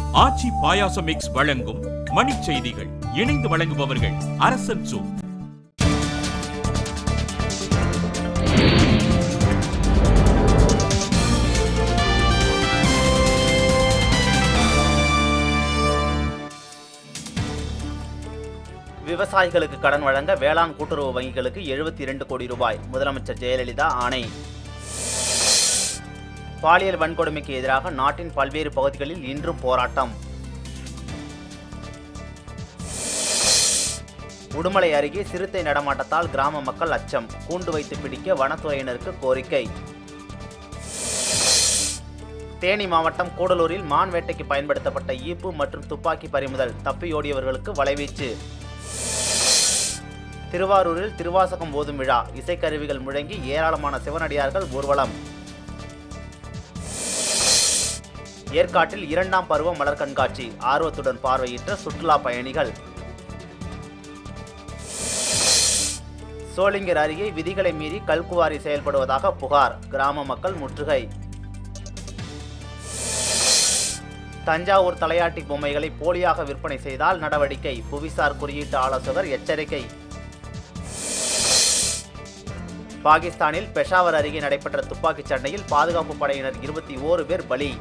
ஆச்சி பாயாசம் mix வழங்கும் மணிச் செய்திகள் இணைந்து வழங்குபவர்கள் அரசன் சூ விவசாயிகளுக்கு கடன் வழங்க வேளாண் கூட்டுறவு வங்கிகளுக்கு எழுபத்தி இரண்டு கோடி ரூபாய் முதலமைச்சர் ஜெயலலிதா ஆணை பாலியல் வன்கொடுமைக்கு எதிராக நாட்டின் பல்வேறு பகுதிகளில் இன்றும் போராட்டம் உடுமலை அருகே சிறுத்தை நடமாட்டத்தால் கிராம மக்கள் அச்சம் கூண்டு வைத்து பிடிக்க வனத்துறையினருக்கு கோரிக்கை தேனி மாவட்டம் கூடலூரில் மான் வேட்டைக்கு பயன்படுத்தப்பட்ட ஈப்பு மற்றும் துப்பாக்கி பறிமுதல் தப்பியோடியவர்களுக்கு வலைவீச்சு திருவாரூரில் திருவாசகம் ஓதும் விழா இசைக்கருவிகள் முழங்கி ஏராளமான சிவனடியார்கள் ஊர்வலம் ஏற்காட்டில் இரண்டாம் பருவ மலர் கண்காட்சி ஆர்வத்துடன் பார்வையிட்ட சுற்றுலா பயணிகள் சோளிங்கர் அருகே விதிகளை மீறி கல்குவாரி செயல்படுவதாக புகார் கிராம மக்கள் முற்றுகை தஞ்சாவூர் தலையாட்டி பொம்மைகளை போலியாக விற்பனை செய்தால் நடவடிக்கை புவிசார் குறியீட்டு ஆலோசகர் எச்சரிக்கை பாகிஸ்தானில் பெஷாவர் அருகே நடைபெற்ற துப்பாக்கிச் சண்டையில் பாதுகாப்பு படையினர் இருபத்தி ஓரு பேர் பலி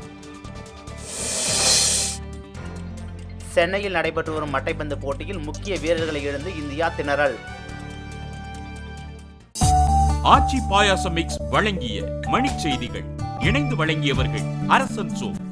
சென்னையில் நடைபெற்று வரும் மட்டைப்பந்து போட்டியில் முக்கிய வீரர்களை இழந்து இந்தியா திணறல் ஆச்சி பாயாசம் மிக்ஸ் வழங்கிய மணிச் செய்திகள் இணைந்து வழங்கியவர்கள் அரசன் சூ